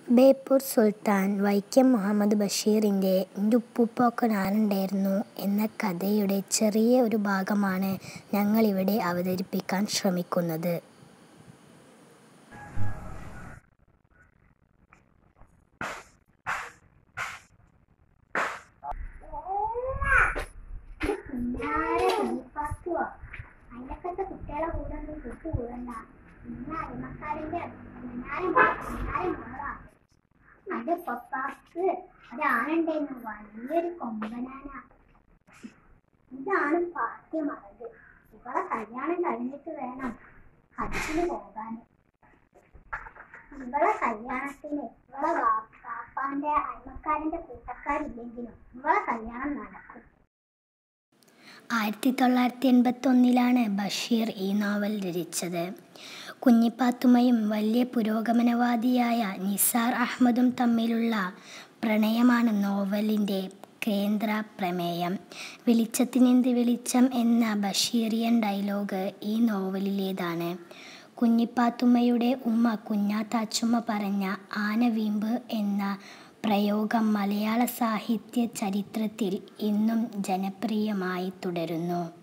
ബേപ്പൂർ സുൽത്താൻ വൈക്കം മുഹമ്മദ് ബഷീറിൻ്റെ എൻ്റെ ഉപ്പൂപ്പാക്ക് ഞാനുണ്ടായിരുന്നു എന്ന കഥയുടെ ചെറിയ ഒരു ഭാഗമാണ് ഞങ്ങളിവിടെ അവതരിപ്പിക്കാൻ ശ്രമിക്കുന്നത്. പുന്നാര കുഞ്ഞിപ്പാത്തുവോ അതിൻ്റെക്കത്തെ കുട്ടികളെ കൂടെ ഒന്നും കൂട്ടു കൂടണ്ട ഇന്ന് അരിമക്കാരൻ്റെ പുന്നാര പുന്നാര മോളാ അത് പപ്പാക്ക് ഒരാണുണ്ടായിരുന്നു വലിയൊരു കൊമ്പനാന ഇതാണ് പാർട്ടിമറത് ഇവളെ കല്യാണം കഴിഞ്ഞിട്ട് വേണം ഹജ്ജിന് പോകാൻ ഇവളെ കല്യാണത്തിന് ഇവളെ വാപ്പാന്റെ അയൽക്കാരന്റെ കൂട്ടക്കാരില്ലെങ്കിലും ഇവളെ കല്യാണം നടക്കും ആയിരത്തി തൊള്ളായിരത്തി എൺപത്തൊന്നിലാണ് ബഷീർ ഈ നോവൽ രചിച്ചത്. കുഞ്ഞിപ്പാത്തുമ്മയും വലിയ പുരോഗമനവാദിയായ നിസാർ അഹമ്മദും തമ്മിലുള്ള പ്രണയമാണ് നോവലിൻ്റെ കേന്ദ്ര പ്രമേയം. വെളിച്ചത്തിനെന്ത് വെളിച്ചം എന്ന ബഷീറിയൻ ഡയലോഗ് ഈ നോവലിലേതാണ്. കുഞ്ഞിപ്പാത്തുമ്മയുടെ ഉമ്മ കുഞ്ഞാത്താച്ചുമ്മ പറഞ്ഞ ആനവീമ്പ് എന്ന പ്രയോഗം മലയാള സാഹിത്യ ചരിത്രത്തിൽ ഇന്നും ജനപ്രിയമായി തുടരുന്നു.